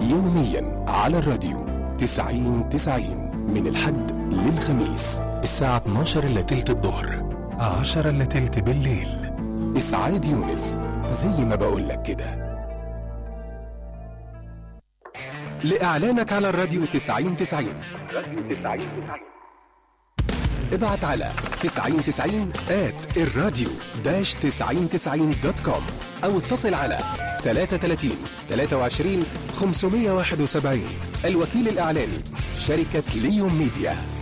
يوميا على الراديو 90 90 من الحد للخميس الساعة 12 إلا تلت الظهر 10 إلا تلت بالليل إسعاد يونس زي ما بقولك كده لإعلانك على الراديو 90 90 ابعت على 9090 at الراديو داش 9090 دوت كوم أو اتصل على 33 23 571 الوكيل الإعلاني شركة ليوم ميديا